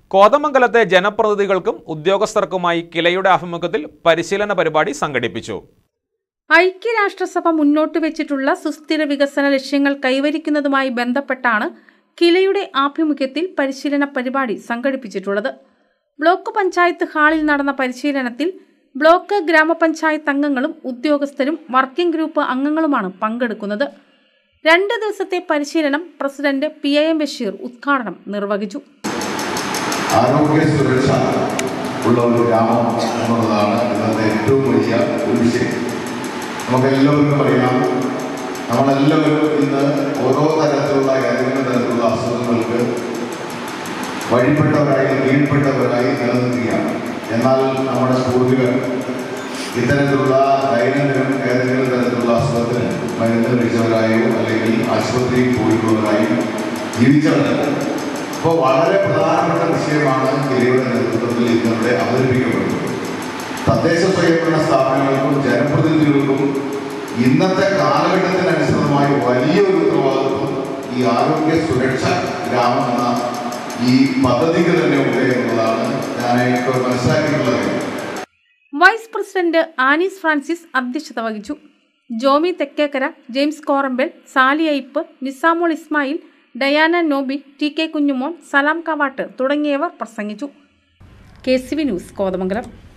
കോതമംഗലത്തെ ജനപ്രതിനിധികൾക്കും ഉദ്യോഗസ്ഥർക്കുമായി കിലയുടെ ആഭിമുഖ്യത്തിൽ പരിശീലന പരിപാടി സംഘടിപ്പിച്ചു ഐക്യരാഷ്ട്രസഭ മുന്നോട്ട് വെച്ചിട്ടുള്ള സുസ്ഥിര വികസന ലക്ഷ്യങ്ങൾ കൈവരിക്കുന്നതുമായി ബന്ധപ്പെട്ടാണ് കിലയുടെ ആഭിമുഖ്യത്തിൽ പരിശീലന പരിപാടി സംഘടിപ്പിച്ചിട്ടുള്ളത് ബ്ലോക്ക് പഞ്ചായത്ത് ഹാളിൽ നടന്ന പരിശീലനത്തിൽ ബ്ലോക്ക് ഗ്രാമപഞ്ചായത്ത് അംഗങ്ങളും ഉദ്യോഗസ്ഥരും വർക്കിംഗ് ഗ്രൂപ്പ് അംഗങ്ങളുമാണ് പങ്കെടുക്കുന്നത് രണ്ട് ദിവസത്തെ പരിശീലനം president P A M Basheer ഉദ്ഘാടനം നിർവഹിച്ചു ആരോഗ്യ സുരക്ഷ ഉള്ള ഒരു ഗ്രാമം എന്നുള്ളതാണ് ഇന്നത്തെ ഏറ്റവും വലിയ ഒരു വിഷയം നമുക്കെല്ലാവർക്കും അറിയാം നമ്മളെല്ലാവരും ഇന്ന് ഓരോ തരത്തിലുള്ള ഏതെങ്കിലും തരത്തിലുള്ള അസുഖങ്ങൾക്ക് വഴിപ്പെട്ടവരായി കീഴ്പ്പെട്ടവരായി നിലനിൽക്കുകയാണ് എന്നാൽ നമ്മുടെ പൂർവികർ ഇത്തരത്തിലുള്ള ദൈനംദിനം ഏതെങ്കിലും തരത്തിലുള്ള അസുഖത്തിന് മരുന്ന് കഴിച്ചവരായോ അല്ലെങ്കിൽ ആശുപത്രിയിൽ പോയിട്ടുള്ളവരായും ജീവിച്ചവരല്ല അപ്പോൾ വളരെ പ്രധാനപ്പെട്ട വിഷയമാണ് കിലയുടെ നേതൃത്വത്തിൽ ഇന്നിവിടെ അവതരിപ്പിക്കപ്പെടുന്നത് തദ്ദേശ സ്വയംഭരണ സ്ഥാപനങ്ങൾക്കും ജനപ്രതിനിധികൾക്കും ഇന്നത്തെ കാലഘട്ടത്തിനനുസൃതമായി വലിയൊരു ഉത്തരവാദിത്വം ഈ ആരോഗ്യ സുരക്ഷ ഗ്രാമം എന്ന ഈ പദ്ധതിക്ക് തന്നെ ഉണ്ട് എന്നുള്ളതാണ് ഞാൻ ഇപ്പോൾ മനസ്സിലാക്കിയിട്ടുള്ളത് വൈസ് പ്രസിഡന്റ് ആനീസ് ഫ്രാൻസിസ് അധ്യക്ഷത വഹിച്ചു Jomy Thekkekara James Korambal Sally Aypu Nisamol Ismail Diana Noby T K Kunjumon Salam Kavatt തുടങ്ങിയവർ പ്രസംഗിച്ചു K C V news Kothamangalam